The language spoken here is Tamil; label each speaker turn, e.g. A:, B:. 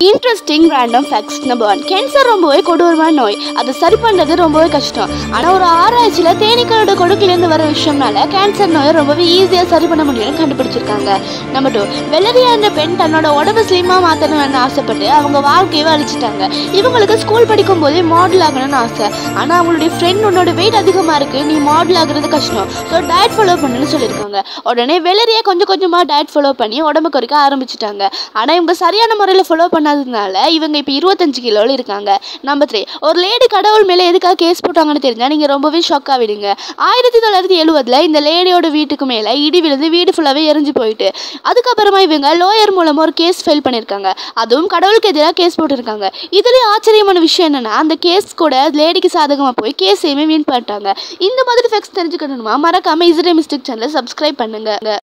A: interesting random facts number one cancer ரொம்பவே கொடூரமான நோய் அதை சரி பண்ணுறது ரொம்பவே கஷ்டம் ஆனால் ஒரு ஆராய்ச்சியில் தேனீக்களோட கொடுக்குலேருந்து வர விஷயம்னால கேன்சர் நோயை ரொம்பவே ஈஸியாக சரி பண்ண முடியும்னு கண்டுபிடிச்சிருக்காங்க நம்பர் டூ வெள்ளரியா என்ற பெண் தன்னோட உடம்பு ஸ்லிமாக மாற்றணும்னு ஆசைப்பட்டு அவங்க வாழ்க்கையவே அழிச்சிட்டாங்க இவங்களுக்கு ஸ்கூல் படிக்கும் போதே மாடல் ஆகணும்னு ஆசை ஆனால் அவங்களுடைய ஃப்ரெண்ட் உன்னோட வெயிட் அதிகமாக இருக்கு நீ மாடல் ஆகுறது கஷ்டம் ஸோ டயட் ஃபாலோ பண்ணுன்னு சொல்லியிருக்காங்க உடனே வெள்ளரியா கொஞ்சம் கொஞ்சமாக டயட் ஃபாலோ பண்ணி உடம்பு குறைக்க ஆரம்பிச்சிட்டாங்க ஆனால் இவங்க சரியான முறையில் ஃபாலோ பண்ணாததுனால இவங்க இப்போ இருபத்தஞ்சு கிலோவில் இருக்காங்க நம்பர் த்ரீ ஒரு லேடி கடவுள் மேலே எதுக்காக கேஸ் போட்டாங்கன்னு தெரிஞ்சால் நீங்கள் ரொம்பவே ஷாக் ஆகிடுங்க ஆயிரத்தி தொள்ளாயிரத்தி எழுபதில் இந்த லேடியோட வீட்டுக்கு மேலே இடி விழுந்து வீடு ஃபுல்லாகவே எரிஞ்சு போயிட்டு அதுக்கப்புறமா இவங்க லோயர் மூலமாக ஒரு கேஸ் ஃபைல் பண்ணியிருக்காங்க அதுவும் கடவுளுக்கு எதிராக கேஸ் போட்டிருக்காங்க இதுலேயே ஆச்சரியமான விஷயம் என்னன்னா அந்த கேஸ் கூட லேடிக்கு சாதகமாக போய் கேஸையுமே வின் பண்ணிட்டாங்க இந்த மாதிரி ஃபேக்ஸ் தெரிஞ்சுக்கணுமா மறக்காம இஸ்ரே மிஸ்டேக் சேனலை சப்ஸ்கிரைப் பண்ணுங்க